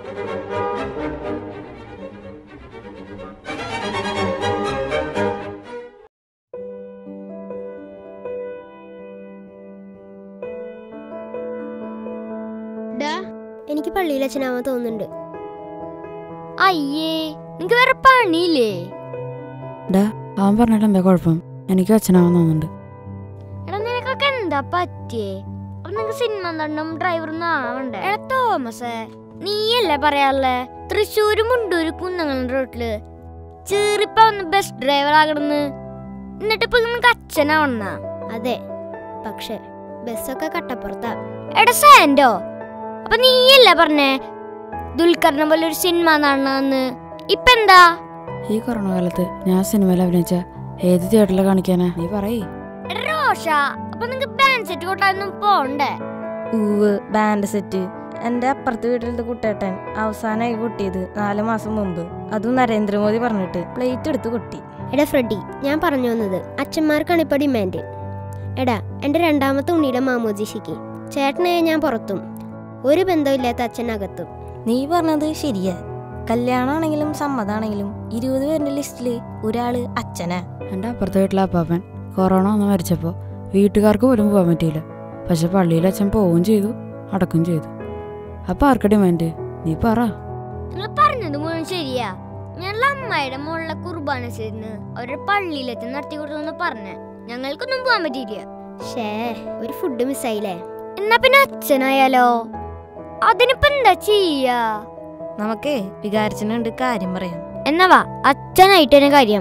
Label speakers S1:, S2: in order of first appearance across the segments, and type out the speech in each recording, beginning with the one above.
S1: ഡാ എനിക്ക് പള്ളിയിൽ അച്ഛനാവാൻ തോന്നുന്നുണ്ട്
S2: അയ്യേ നിങ്ങക്ക് വേറെ പണിയില്ലേ
S3: അവൻ പറഞ്ഞിട്ട് എന്താ കുഴപ്പം എനിക്ക് അച്ഛനാവാൻ തോന്നുന്നുണ്ട്
S2: എടാ നിനക്കൊക്കെ എന്താ പറ്റിയേ അപ്പൊ നിനക്ക് സിനിമ നടനും ഡ്രൈവറൊന്നും ആവണ്ടേ എടാ തോമസേ നീയല്ലേ പറയാനുള്ളേ തൃശ്ശൂര് മുണ്ടൂര് കുന്നങ്ങളുടെ റോട്ടില് ചീറിപ്പ ഒന്ന് ബസ് ഡ്രൈവർ ആകണമെന്ന് എന്നിട്ട് ഇപ്പൊ നിനക്ക് അച്ഛനാവണ
S1: അതെ പക്ഷെ ബസ്സൊക്കെ കട്ടപ്പുറത്താ
S2: എടാ സാൻഡോ അപ്പൊ നീയല്ലേ പറഞ്ഞേ ദുൽഖറിനെ പോലെ ഒരു സിനിമ നടണമെന്ന് ഇപ്പൊ എന്താ
S3: ഈ കൊറോണ കാലത്ത് ഞാൻ സിനിമയിൽ അഭിനയിച്ച ഏത് തിയേറ്ററിൽ കാണിക്കാനാ നീ പറയേ
S2: എടാ റോഷ അപ്പൊ നിങ്ങക്ക് ബാൻഡ് സെറ്റ് കൊട്ടാനൊന്നും പോണ്ടേ
S4: ഊവ് ബാൻഡ് സെറ്റ് എൻ്റെ അപ്പുറത്തെ വീട്ടിലത്തെ കുട്ടേട്ടൻ അവസാനമായി കൊട്ടിയത് നാല് മാസം മുമ്പ് അതും നരേന്ദ്രമോദി പറഞ്ഞിട്ട് പ്ലേറ്റ് എടുത്ത് കൊട്ടി
S1: എടാ ഫ്രെഡി ഞാൻ പറഞ്ഞു വന്നത് അച്ഛന്മാർക്കാണ് ഇപ്പൊ ഡിമാൻഡ് എടാ എൻ്റെ രണ്ടാമത്തെ ഉണ്ണിയുടെ മാമോജിഷിക്ക് ചേട്ടനെ ഞാൻ പുറത്തും ഒരു ബന്ധമില്ലാത്ത അച്ഛനകത്തും
S4: നീ പറഞ്ഞത് ശരിയാ കല്യാണമാണെങ്കിലും സമ്മതാണെങ്കിലും ഇരുപത് പേരുടെ ലിസ്റ്റില് ഒരാള് അച്ഛനാ
S3: എൻ്റെ അപ്പുറത്തെ വീട്ടിലെ അപ്പാപ്പൻ കൊറോണ വന്ന് മരിച്ചപ്പോൾ വീട്ടുകാർക്ക് പോലും പോകാൻ പറ്റിയില്ല പക്ഷെ പള്ളിയിൽ അച്ഛൻ പോവുകയും ചെയ്തു അടക്കും ചെയ്തു അപ്പം ആർക്കാ ഡിമാൻഡ് നീ പറ
S2: നിങ്ങൾ പറഞ്ഞത് മുഴുവൻ ശരിയാ ഞങ്ങളുടെ അമ്മായിയുടെ മുകളിലെ കുർബാന ചെയ്തിന് അവരുടെ പള്ളിയിലെത്തി നടത്തി കൊടുത്തെന്ന് പറഞ്ഞ ഞങ്ങൾക്കൊന്നും പോകാൻ പറ്റിയില്ല
S1: ഷേ ഒരു ഫുഡ് മിസ്സായില്ലേ
S2: എന്നാ പിന്നെ അച്ഛനായാലോ അതിനിപ്പോ എന്താ ചെയ്യാ
S4: നമുക്കേ വികാരിച്ചനുണ്ട് കാര്യം പറയാം
S2: എന്നാ വാ അച്ഛനായിട്ട് തന്നെ കാര്യം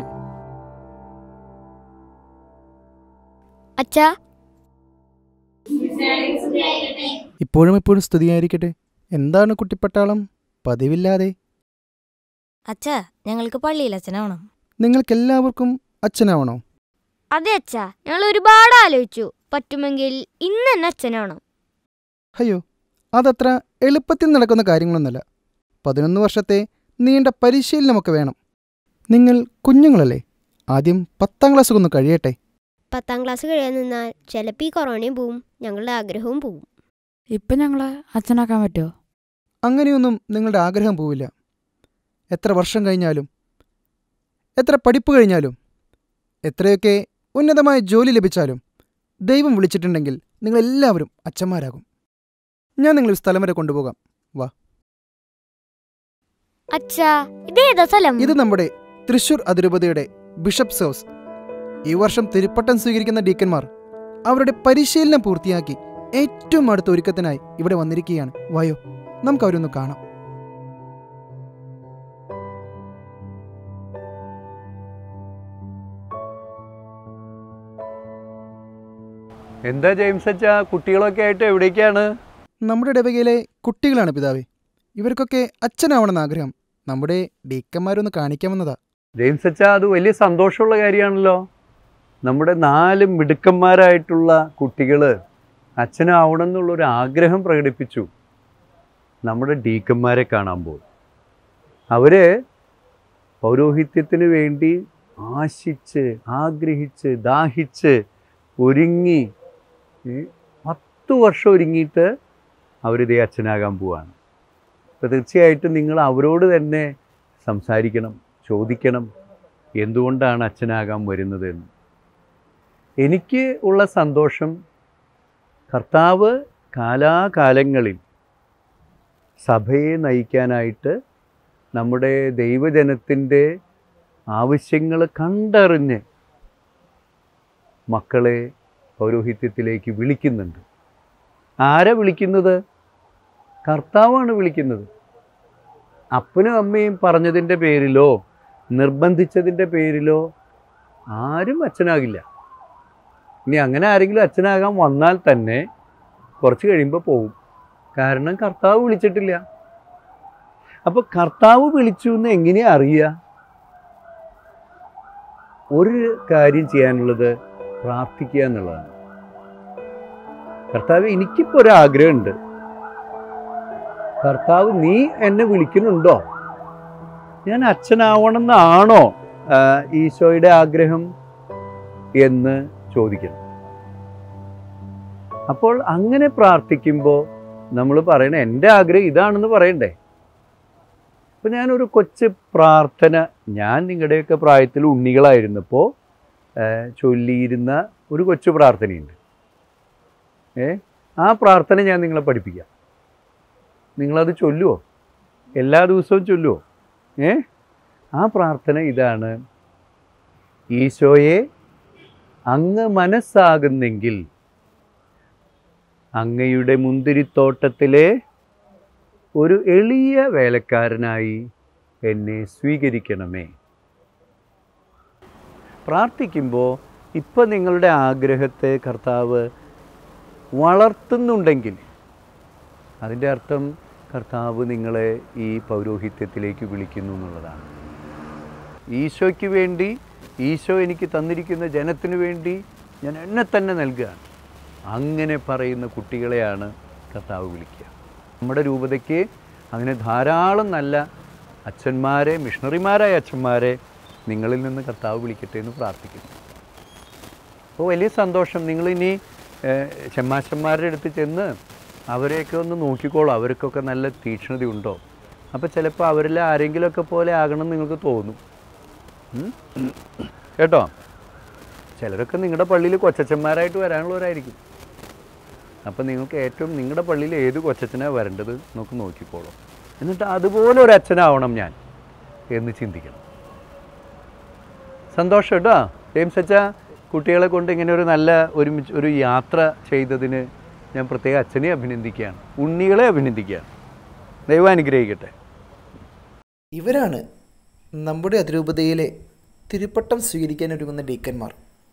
S2: അച്ഛാ
S5: ഇപ്പോഴും ഇപ്പോഴും സ്തുതിയായിരിക്കട്ടെ എന്താണ് കുട്ടിപ്പട്ടാളം പതിവില്ലാതെ
S4: അച്ഛാ ഞങ്ങൾക്ക് പള്ളിയിൽ അച്ഛനാവണം
S5: നിങ്ങൾക്കെല്ലാവർക്കും അച്ഛനാവണോ
S2: അതെ അച്ഛാ ഞങ്ങൾ ഒരുപാട് ആലോചിച്ചു പറ്റുമെങ്കിൽ ഇന്ന് തന്നെ അച്ഛനാവണം
S5: അയ്യോ അതത്ര എളുപ്പത്തിൽ നടക്കുന്ന കാര്യങ്ങളൊന്നുമല്ല പതിനൊന്ന് വർഷത്തെ നീണ്ട പരിശീലനമൊക്കെ വേണം നിങ്ങൾ കുഞ്ഞുങ്ങളല്ലേ ആദ്യം പത്താം ക്ലാസ് ഒന്ന് കഴിയട്ടെ
S1: പത്താം ക്ലാസ് കഴിയാൻ നിന്നാൽ ചിലപ്പോൾ ഈ കൊറോണയും പോവും ഞങ്ങളുടെ ആഗ്രഹവും പോവും
S3: ഇപ്പം ഞങ്ങളെ അച്ഛനാക്കാൻ പറ്റുമോ
S5: അങ്ങനെയൊന്നും നിങ്ങളുടെ ആഗ്രഹം പോവില്ല എത്ര വർഷം കഴിഞ്ഞാലും എത്ര പഠിപ്പ് കഴിഞ്ഞാലും എത്രയൊക്കെ ഉന്നതമായ ജോലി ലഭിച്ചാലും ദൈവം വിളിച്ചിട്ടുണ്ടെങ്കിൽ നിങ്ങളെല്ലാവരും അച്ഛന്മാരാകും ഞാൻ നിങ്ങളൊരു സ്ഥലം വരെ കൊണ്ടുപോകാം
S2: അച്ഛാ ഇതേതാ സ്ഥലം
S5: ഇത് നമ്മുടെ തൃശൂർ അതിരൂപതയുടെ ബിഷപ്പ് സേവ്സ് ഈ വർഷം തിരുപ്പട്ടം സ്വീകരിക്കുന്ന ഡീക്കന്മാർ അവരുടെ പരിശീലനം പൂർത്തിയാക്കി ഏറ്റവും അടുത്ത ഒരുക്കത്തിനായി ഇവിടെ വന്നിരിക്കുകയാണ് വായോ നമുക്ക് അവരൊന്ന് കാണാം
S6: എന്താ ജെയിംസ് അച്ഛാ കുട്ടികളൊക്കെ ആയിട്ട് എവിടേക്കാണ്
S5: നമ്മുടെ ഇടവകയിലെ കുട്ടികളാണ് പിതാവേ ഇവർക്കൊക്കെ അച്ഛനാവണമെന്ന് ആഗ്രഹം നമ്മുടെ ഡീക്കന്മാരൊന്ന് കാണിക്കാമെന്നതാ
S6: ജെയിംസ് അച്ഛാ അത് വലിയ സന്തോഷമുള്ള കാര്യമാണല്ലോ നമ്മുടെ നാല് മിടുക്കന്മാരായിട്ടുള്ള കുട്ടികൾ അച്ഛനാവണം എന്നുള്ളൊരു ആഗ്രഹം പ്രകടിപ്പിച്ചു നമ്മുടെ ഡീക്കന്മാരെ കാണാൻ പോകും അവർ പൗരോഹിത്യത്തിന് വേണ്ടി ആശിച്ച് ആഗ്രഹിച്ച് ദാഹിച്ച് ഒരുങ്ങി ഏ, പത്ത് വർഷം ഒരുങ്ങിയിട്ട് അവരിതേ അച്ഛനാകാൻ പോവാണ് അപ്പോൾ തീർച്ചയായിട്ടും നിങ്ങൾ അവരോട് തന്നെ സംസാരിക്കണം ചോദിക്കണം എന്തുകൊണ്ടാണ് അച്ഛനാകാൻ വരുന്നത് എന്ന് എനിക്ക് ഉള്ള സന്തോഷം കർത്താവ് കാലാകാലങ്ങളിൽ സഭയെ നയിക്കാനായിട്ട് നമ്മുടെ ദൈവജനത്തിൻ്റെ ആവശ്യങ്ങൾ കണ്ടറിഞ്ഞ് മക്കളെ പൗരോഹിത്യത്തിലേക്ക് വിളിക്കുന്നുണ്ട് ആരെ വിളിക്കുന്നത് കർത്താവാണ് വിളിക്കുന്നത് അപ്പനും അമ്മയും പറഞ്ഞതിൻ്റെ പേരിലോ നിർബന്ധിച്ചതിൻ്റെ പേരിലോ ആരും അച്ഛനാകില്ല ഇനി അങ്ങനെ ആരെങ്കിലും അച്ഛനാകാൻ വന്നാൽ തന്നെ കുറച്ച് കഴിയുമ്പോൾ പോകും കാരണം കർത്താവ് വിളിച്ചിട്ടില്ല അപ്പോൾ കർത്താവ് വിളിച്ചു എന്ന് എങ്ങനെയാ അറിയുക ഒരു കാര്യം ചെയ്യാനുള്ളത് പ്രാർത്ഥിക്കുക എന്നുള്ളതാണ് കർത്താവ് എനിക്കിപ്പോൾ ഒരു ആഗ്രഹമുണ്ട് കർത്താവ് നീ എന്നെ വിളിക്കുന്നുണ്ടോ ഞാൻ അച്ഛനാവണമെന്നാണോ ആ, ഈശോയുടെ ആഗ്രഹം എന്ന് ചോദിക്കണം അപ്പോൾ അങ്ങനെ പ്രാർത്ഥിക്കുമ്പോൾ നമ്മൾ പറയണ എൻ്റെ ആഗ്രഹം ഇതാണെന്ന് പറയണ്ടേ അപ്പോൾ ഞാനൊരു കൊച്ചു പ്രാർത്ഥന ഞാൻ നിങ്ങളുടെയൊക്കെ പ്രായത്തിൽ ഉണ്ണികളായിരുന്നപ്പോൾ ഏഹ്, ചൊല്ലിയിരുന്ന ഒരു കൊച്ചു പ്രാർത്ഥനയുണ്ട് ഏ ആ പ്രാർത്ഥന ഞാൻ നിങ്ങളെ പഠിപ്പിക്കാം നിങ്ങളത് ചൊല്ലുമോ എല്ലാ ദിവസവും ചൊല്ലുമോ ഏ ആ പ്രാർത്ഥന ഇതാണ് ഈശോയെ അങ്ങ് മനസ്സാകുന്നെങ്കിൽ അങ്ങയുടെ മുന്തിരിത്തോട്ടത്തിലെ ഒരു എളിയ വേലക്കാരനായി എന്നെ സ്വീകരിക്കണമേ പ്രാർത്ഥിക്കുമ്പോൾ ഇപ്പം നിങ്ങളുടെ ആഗ്രഹത്തെ കർത്താവ് വളർത്തുന്നുണ്ടെങ്കിൽ അതിൻ്റെ അർത്ഥം കർത്താവ് നിങ്ങളെ ഈ പൗരോഹിത്യത്തിലേക്ക് വിളിക്കുന്നു എന്നുള്ളതാണ് ഈശോയ്ക്ക് വേണ്ടി ഈശോ എനിക്ക് തന്നിരിക്കുന്ന ജനത്തിനു വേണ്ടി ഞാൻ എന്നെ തന്നെ നൽകുകയാണ് അങ്ങനെ പറയുന്ന കുട്ടികളെയാണ് കർത്താവ് വിളിക്കുക നമ്മുടെ രൂപതയ്ക്ക് അങ്ങനെ ധാരാളം നല്ല അച്ഛന്മാരെ മിഷണറിമാരായ അച്ഛന്മാരെ നിങ്ങളിൽ നിന്ന് കർത്താവ് വിളിക്കട്ടെ എന്ന് പ്രാർത്ഥിക്കുന്നു അപ്പോൾ വലിയ സന്തോഷം നിങ്ങളിനി ഏഹ്, ചെമ്മാച്ചന്മാരുടെ അടുത്ത് ചെന്ന് അവരെയൊക്കെ ഒന്ന് നോക്കിക്കോളൂ അവർക്കൊക്കെ നല്ല തീക്ഷ്ണതയുണ്ടോ അപ്പോൾ ചിലപ്പോൾ അവരിൽ ആരെങ്കിലുമൊക്കെ പോലെ ആകണം എന്ന് നിങ്ങൾക്ക് തോന്നും ഉം? കേട്ടോ ചിലരൊക്കെ നിങ്ങളുടെ പള്ളിയിൽ കൊച്ചച്ചന്മാരായിട്ട് വരാനുള്ളവരായിരിക്കും അപ്പം നിങ്ങൾക്ക് ഏറ്റവും നിങ്ങളുടെ പള്ളിയിൽ ഏത് കൊച്ചച്ഛനാണ് വരേണ്ടത് നമുക്ക് നോക്കിക്കോളൂ എന്നിട്ട് അതുപോലെ ഒരു അച്ഛനാവണം ഞാൻ എന്ന് ചിന്തിക്കണം സന്തോഷം കേട്ടോ ജെയിംസ് അച്ഛ കുട്ടികളെ കൊണ്ട് ഇങ്ങനെ ഒരു നല്ല ഒരുമിച്ച് ഒരു യാത്ര ചെയ്തതിന് ഞാൻ പ്രത്യേക അച്ഛനെ അഭിനന്ദിക്കുകയാണ് ഉണ്ണികളെ അഭിനന്ദിക്കുകയാണ് ദൈവം അനുഗ്രഹിക്കട്ടെ
S5: ഇവരാണ് നമ്മുടെ അതിരൂപതയിലെ തിരുപ്പട്ടം സ്വീകരിക്കാൻ ഒരുങ്ങുന്ന ഡീക്കന്മാർ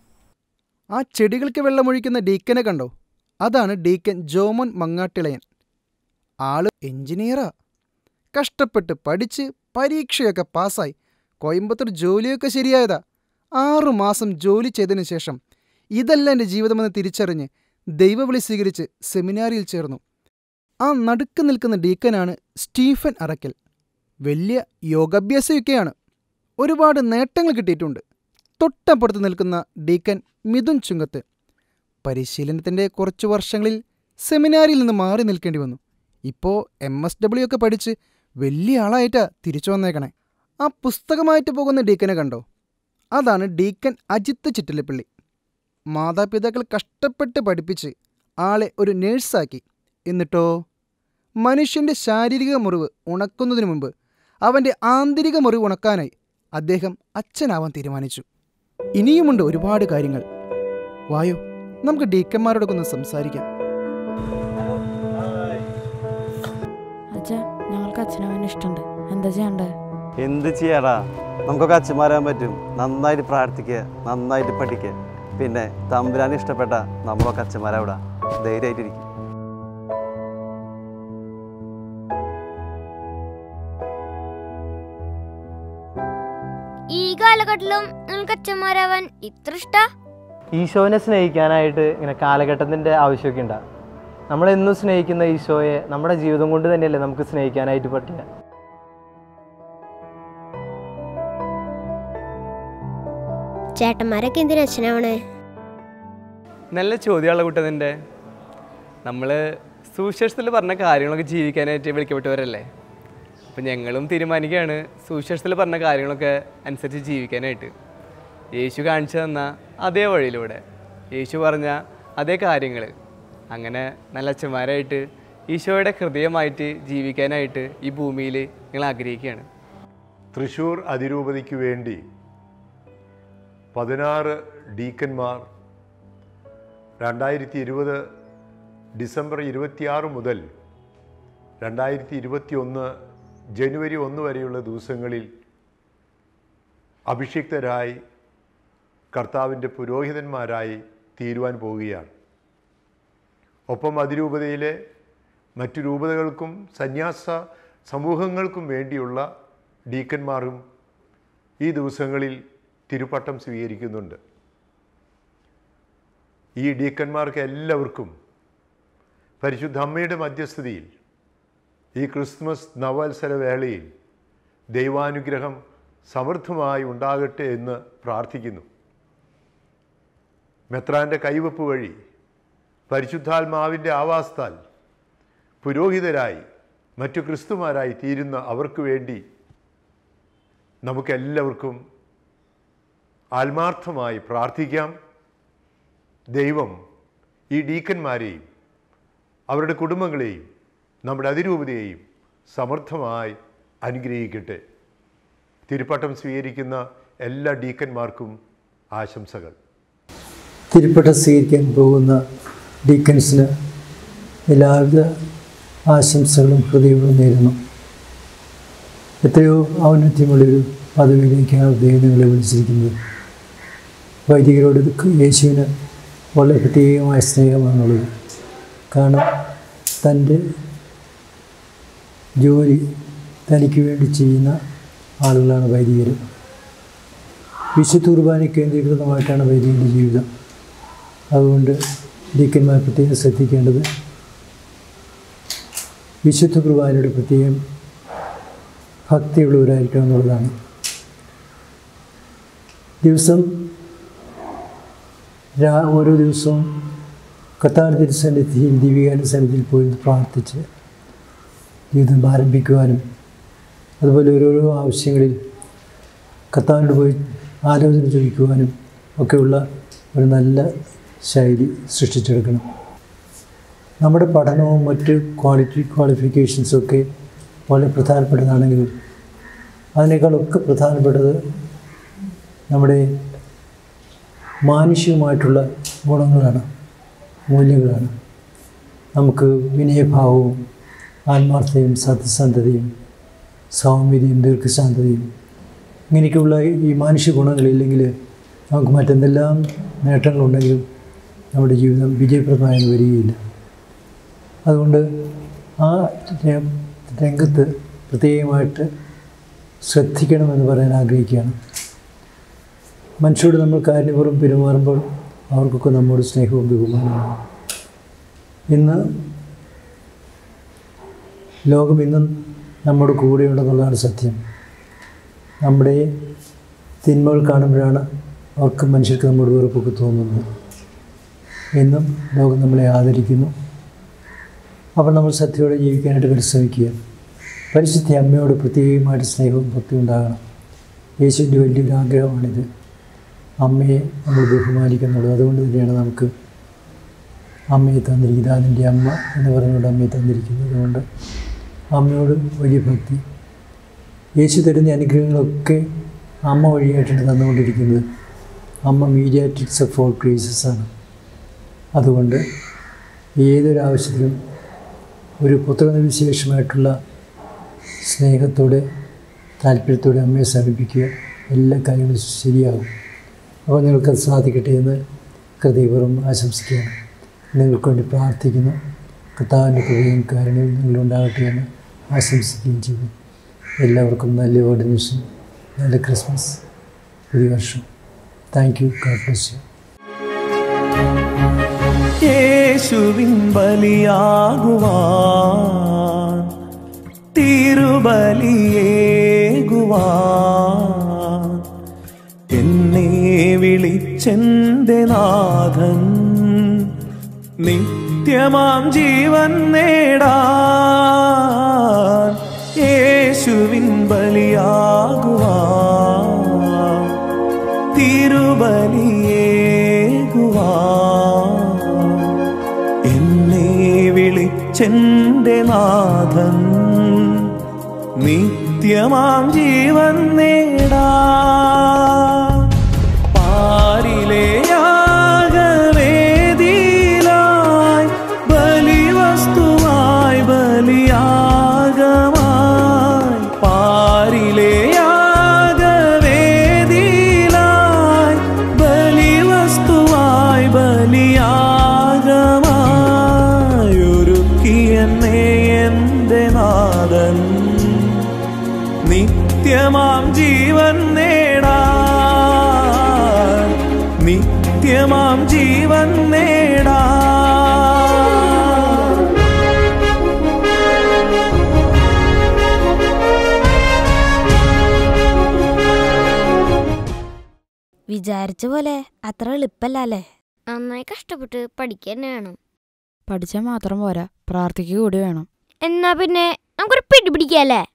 S5: ആ ചെടികൾക്ക് വെള്ളമൊഴിക്കുന്ന ഡീക്കനെ കണ്ടോ അതാണ് ഡീക്കൻ ജോമോൻ മങ്ങാട്ടിളയൻ ആള് എഞ്ചിനീയറാ കഷ്ടപ്പെട്ട് പഠിച്ച് പരീക്ഷയൊക്കെ പാസ്സായി കോയമ്പത്തൂർ ജോലിയൊക്കെ ശരിയായതാ ആറു മാസം ജോലി ചെയ്തതിനു ശേഷം ഇതല്ല എൻ്റെ ജീവിതമെന്ന് തിരിച്ചറിഞ്ഞ് ദൈവവിളി സ്വീകരിച്ച് സെമിനാരിയിൽ ചേർന്നു ആ നടുക്ക് നിൽക്കുന്ന ഡീക്കനാണ് സ്റ്റീഫൻ അറക്കൽ വലിയ യോഗാഭ്യാസമൊക്കെയാണ് ഒരുപാട് നേട്ടങ്ങൾ കിട്ടിയിട്ടുണ്ട് തൊട്ടപ്പുറത്ത് നിൽക്കുന്ന ഡീക്കൻ മിഥുൻ ചുങ്കത്ത് പരിശീലനത്തിൻ്റെ കുറച്ചു വർഷങ്ങളിൽ സെമിനാരിയിൽ നിന്ന് മാറി നിൽക്കേണ്ടി വന്നു ഇപ്പോൾ എം എസ് ഡബ്ല്യു ഒക്കെ പഠിച്ച് വലിയ ആളായിട്ടാ തിരിച്ചു വന്നേക്കണേ ആ പുസ്തകമായിട്ട് പോകുന്ന ഡീക്കനെ കണ്ടോ അതാണ് ഡീക്കൻ അജിത്ത് ചിറ്റിലപ്പള്ളി മാതാപിതാക്കൾ കഷ്ടപ്പെട്ട് പഠിപ്പിച്ച് ആളെ ഒരു നേഴ്സാക്കി എന്നിട്ടോ മനുഷ്യൻ്റെ ശാരീരിക മുറിവ് ഉണക്കുന്നതിനു മുമ്പ് അവൻ്റെ ആന്തരിക മുറിവ് ഉണക്കാനായി അദ്ദേഹം അച്ഛനാവാൻ തീരുമാനിച്ചു ഇനിയുമുണ്ട് ഒരുപാട് കാര്യങ്ങൾ വായോ നമുക്ക് ഡീക്കന്മാരോടൊക്കെ ഒന്ന് സംസാരിക്കാം
S3: അച്ഛാ ഞങ്ങൾക്ക് അച്ഛനവന് ഇഷ്ടമുണ്ട് എന്താ ചെയ്യണ്ടേ
S7: എന്ത് ചെയ്യാടാ നമുക്കൊക്കെ അച്ഛന്മാരാൻ പറ്റും നന്നായിട്ട് പ്രാർത്ഥിക്കുക നന്നായിട്ട് പഠിക്കുക പിന്നെ തമ്പുരാൻ ഇഷ്ടപ്പെട്ട നമ്മളൊക്കെ അച്ഛന്മാരാവിടാ ധൈര്യമായിട്ടിരിക്കും
S2: ഈ കാലഘട്ടത്തിലും നിങ്ങൾക്ക് അച്ഛന്മാരാവാൻ ഇത്ര ഇഷ്ട
S8: ഈശോനെ സ്നേഹിക്കാനായിട്ട് ഇങ്ങനെ കാലഘട്ടത്തിൻ്റെ ആവശ്യമൊക്കെ ഉണ്ടാകും നമ്മളെന്നും സ്നേഹിക്കുന്ന ഈശോയെ നമ്മുടെ ജീവിതം കൊണ്ട് തന്നെയല്ലേ നമുക്ക് സ്നേഹിക്കാനായിട്ട് പറ്റുക
S1: ചേട്ടന്മാരൊക്കെ എന്തിനാ അച്ഛനാവണേ
S9: നല്ല ചോദ്യമുള്ള കുട്ടതിൻ്റെ നമ്മൾ സുവിശേഷത്തിൽ പറഞ്ഞ കാര്യങ്ങളൊക്കെ ജീവിക്കാനായിട്ട് വിളിക്കപ്പെട്ടവരല്ലേ അപ്പം ഞങ്ങളും തീരുമാനിക്കുകയാണ് സുവിശേഷത്തിൽ പറഞ്ഞ കാര്യങ്ങളൊക്കെ അനുസരിച്ച് ജീവിക്കാനായിട്ട് യേശു കാണിച്ചു തന്ന അതേ വഴിയിലൂടെ യേശു പറഞ്ഞ അതേ കാര്യങ്ങൾ അങ്ങനെ നല്ല അച്ഛന്മാരായിട്ട് ഈശോയുടെ ഹൃദയമായിട്ട് ജീവിക്കാനായിട്ട് ഈ ഭൂമിയിൽ ഞങ്ങൾ ആഗ്രഹിക്കുകയാണ്
S10: തൃശൂർ അതിരൂപതയ്ക്ക് വേണ്ടി പതിനാറ് ഡീക്കന്മാർ രണ്ടായിരത്തി ഇരുപത് ഡിസംബർ ഇരുപത്തിയാറ് മുതൽ രണ്ടായിരത്തി ഇരുപത്തി ഒന്ന് ജനുവരി ഒന്ന് വരെയുള്ള ദിവസങ്ങളിൽ അഭിഷിക്തരായി കർത്താവിൻ്റെ പുരോഹിതന്മാരായി തീരുവാൻ പോവുകയാണ് ഒപ്പം അതിരൂപതയിലെ മറ്റു രൂപതകൾക്കും സന്യാസ സമൂഹങ്ങൾക്കും വേണ്ടിയുള്ള ഡീക്കന്മാരും ഈ ദിവസങ്ങളിൽ തിരുപ്പട്ടം സ്വീകരിക്കുന്നുണ്ട് ഈ ഡീക്കന്മാർക്ക് എല്ലാവർക്കും പരിശുദ്ധ അമ്മയുടെ മധ്യസ്ഥതയിൽ ഈ ക്രിസ്മസ് നവത്സര വേളയിൽ ദൈവാനുഗ്രഹം സമൃദ്ധമായി ഉണ്ടാകട്ടെ എന്ന് പ്രാർത്ഥിക്കുന്നു മെത്രാൻ്റെ കൈവപ്പ് വഴി പരിശുദ്ധാത്മാവിൻ്റെ ആവാസത്താൽ പുരോഹിതരായി മറ്റു ക്രിസ്തുമാരായി തീരുന്ന അവർക്ക് വേണ്ടി നമുക്കെല്ലാവർക്കും ആത്മാർത്ഥമായി പ്രാർത്ഥിക്കാം ദൈവം ഈ ഡീക്കന്മാരെയും അവരുടെ കുടുംബങ്ങളെയും നമ്മുടെ അതിരൂപതയെയും സമർത്ഥമായി അനുഗ്രഹിക്കട്ടെ തിരുപ്പട്ടം സ്വീകരിക്കുന്ന എല്ലാ ഡീക്കന്മാർക്കും ആശംസകൾ
S11: തിരുപ്പട്ടം സ്വീകരിക്കാൻ പോകുന്ന ഡീക്കൻസിന് എല്ലാവിധ ആശംസകളും ഹൃദയവും നേരുന്നു എത്രയോ ഔന്നത്യമുള്ളൊരു പദവിയിലേക്കാണ് ദൈവം നിങ്ങളെ വിളിച്ചിരിക്കുന്നത് വൈദികരോട് യേശുവിന് വളരെ പ്രത്യേകമായ സ്നേഹമാണുള്ളത് കാരണം തൻ്റെ ജോലി തനിക്ക് വേണ്ടി ചെയ്യുന്ന ആളുകളാണ് വൈദികർ വിശുദ്ധ കുർബാന കേന്ദ്രീകൃതമായിട്ടാണ് വൈദികൻ്റെ ജീവിതം അതുകൊണ്ട് ഡീക്കന്മാർ പ്രത്യേകം ശ്രദ്ധിക്കേണ്ടത് വിശുദ്ധ കുർബാനയുടെ പ്രത്യേകം ഭക്തിയുള്ളവരായിരിക്കണം എന്നുള്ളതാണ് ദിവസം രാ ഓരോ ദിവസവും കത്താർ തിരുസന്നിധിയിൽ ദിവ്യാന സന്നിധിയിൽ പോയി പ്രാർത്ഥിച്ച് ജീവിതം ആരംഭിക്കുവാനും അതുപോലെ ഓരോരോ ആവശ്യങ്ങളിൽ കത്താനോട് പോയി ആലോചന ചോദിക്കുവാനും ഒക്കെയുള്ള ഒരു നല്ല ശൈലി സൃഷ്ടിച്ചെടുക്കണം നമ്മുടെ പഠനവും മറ്റ് ക്വാളിറ്റി ക്വാളിഫിക്കേഷൻസും ഒക്കെ വളരെ പ്രധാനപ്പെട്ടതാണെങ്കിലും അതിനേക്കാളൊക്കെ പ്രധാനപ്പെട്ടത് നമ്മുടെ മാനുഷികമായിട്ടുള്ള ഗുണങ്ങളാണ് മൂല്യങ്ങളാണ് നമുക്ക് വിനയഭാവവും ആത്മാർത്ഥതയും സത്യസന്ധതയും സൗമ്യതയും ദീർഘശാന്തതയും ഇങ്ങനെയൊക്കെയുള്ള ഈ മാനുഷിക ഗുണങ്ങളില്ലെങ്കിൽ നമുക്ക് മറ്റെന്തെല്ലാം നേട്ടങ്ങളുണ്ടെങ്കിലും നമ്മുടെ ജീവിതം വിജയപ്രദമായി വരികയില്ല അതുകൊണ്ട് ആ ര- രംഗത്ത് പ്രത്യേകമായിട്ട് ശ്രദ്ധിക്കണമെന്ന് പറയാൻ ആഗ്രഹിക്കുകയാണ് മനുഷ്യരോട് നമ്മൾ കാരണപൂർവ്വം പെരുമാറുമ്പോൾ അവർക്കൊക്കെ നമ്മോട് സ്നേഹവും ബഹുമാനവും ഇന്ന് ലോകം ഇന്നും നമ്മുടെ കൂടെയുണ്ടെന്നുള്ളതാണ് സത്യം നമ്മുടെ തിന്മകൾ കാണുമ്പോഴാണ് അവർക്ക് മനുഷ്യർക്ക് നമ്മുടെ വെറുപ്പൊക്കെ തോന്നുന്നത് എന്നും ലോകം നമ്മളെ ആദരിക്കുന്നു അപ്പോൾ നമ്മൾ സത്യയോടെ ജീവിക്കാനായിട്ട് പരിശ്രമിക്കുക പരിശുദ്ധ അമ്മയോട് പ്രത്യേകമായിട്ട് സ്നേഹവും ഭക്തി ഉണ്ടാകണം യേശുവിൻ്റെ വലിയൊരു ആഗ്രഹമാണിത് അമ്മയെ നമ്മൾ ബഹുമാനിക്കുന്നുള്ളൂ അതുകൊണ്ട് തന്നെയാണ് നമുക്ക് അമ്മയെ തന്നിരിക്കുന്നത് അതിൻ്റെ അമ്മ എന്ന് പറഞ്ഞുകൊണ്ട് അമ്മയെ തന്നിരിക്കുന്നത് അതുകൊണ്ട് അമ്മയോട് വലിയ ഭക്തി യേശു തരുന്ന അനുഗ്രഹങ്ങളൊക്കെ അമ്മ വഴിയായിട്ടാണ് തന്നുകൊണ്ടിരിക്കുന്നത് അമ്മ മീഡിയാറ്റിക്സ് ഓഫ് ഓൾ ക്രേസസ് ആണ് അതുകൊണ്ട് ഏതൊരു ആവശ്യത്തിലും ഒരു പുത്രനിവിശേഷമായിട്ടുള്ള സ്നേഹത്തോടെ താല്പര്യത്തോടെ അമ്മയെ സമീപിക്കുക എല്ലാ കാര്യങ്ങളും ശരിയാകും അപ്പോൾ നിങ്ങൾക്കത് സാധിക്കട്ടെ എന്ന് ഹൃദയപൂർവ്വം ആശംസിക്കുകയാണ് നിങ്ങൾക്ക് വേണ്ടി പ്രാർത്ഥിക്കുന്നു കർത്താവിൻ്റെ കൃപയും കാരണവും നിങ്ങളുണ്ടാകട്ടെ എന്ന് ആശംസിക്കുകയും ചെയ്യുന്നു എല്ലാവർക്കും നല്ല ഓർഡിനേഷൻ നല്ല ക്രിസ്മസ് പുതിയ വർഷം thank you God bless you
S12: യേശുവിൻ ബലിയാകുവാൻ തിരുബലിയേകുവാൻ എന്നെ വിളിച്ചെന്റെ നാഥൻ നിത്യമാം ജീവൻ നേടാൻ യേശുവിൻ ബലിയാകുവാൻ തിരുബലിയേകുവാൻ എന്നെ വിളിച്ചെന്റെ നാഥൻ നിത്യമാം ജീവൻ നേടാ പാരിലെ യാഗവേദിയിലായി ബലിവസ്തുവായി ബലിയാഗമായി പാരിലെ യാഗവേദിയിലായി ബലിവസ്തുവായി ബലിയാഗമായി ഒരുക്കിയെന്നെ എൻ്റെ നാഥൻ നിത്യമാം ജീവൻ നേടാൻ നിത്യമാം ജീവൻ നേടാൻ
S4: വിചാരിച്ച പോലെ അത്ര എളുപ്പല്ല അല്ലേ
S2: നന്നായി കഷ്ടപ്പെട്ട് പഠിക്കുക തന്നെ വേണം
S3: പഠിച്ചാൽ മാത്രം പോരാ പ്രാർത്ഥിക്കുക കൂടി വേണം
S2: എന്നാ പിന്നെ നമുക്കൊരു പിടി പിടിക്കാല്ലേ